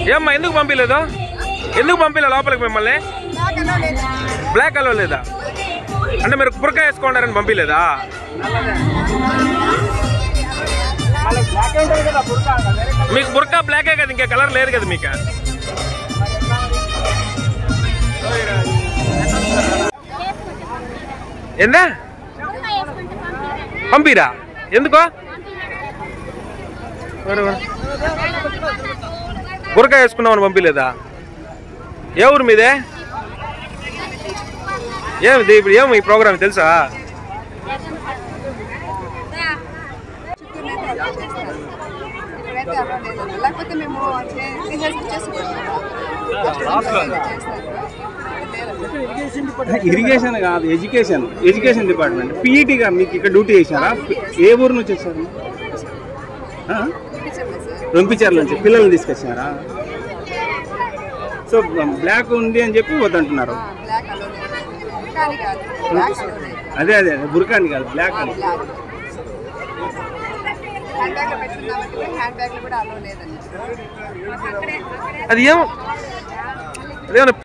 ఏమ్మా ఎందుకు పంపించలేదు ఎందుకు పంపించలేదు లోపలికి మిమ్మల్ని బ్లాక్ అలో లేదా అంటే మీరు బురకా వేసుకోండారని పంపించలేదా మీకు బురకా బ్లాకే కదా ఇంకా కలర్ లేదు కదా మీకు ఏందా పంపిరా ఎందుకో బురకా వేసుకున్నామని పంపించలేదా ఏ ఊరు మీదే ఏమి ఇప్పుడు ఏమి ఈ ప్రోగ్రామ్ తెలుసా ఇక్కడైతే అలవాటు లేదు లేకపోతే మేము చే- తీసేసి ఇచ్చేసుకుంటాం ఇరిగేషన్ కాదు ఎడ్యుకేషన్ ఎడ్యుకేషన్ డిపార్ట్మెంట్ పీఈటీగా మీకు ఇక్కడ డ్యూటీ చేశారా ఏ ఊరు నుంచి వచ్చారు ఆ? రొంపిచర్ల నుంచి పిల్లల్ని తీసుకొచ్చారా సో బ్లాక్ ఉంది అని చెప్పి వద్దంటున్నారు బ్లాక్ అలో లేదు కానీ కాదు బ్లాక్ అలో లేదు అదే అదే అదే బురకాని కాదు బ్లాక్ అని బ్లాక్ హ్యాండ్ బ్యాగ్ లో పెట్టుకున్నామంటే హ్యాండ్ బ్యాగ్ లో కూడా అలో లేదండి అది ఏం అదేమన్నా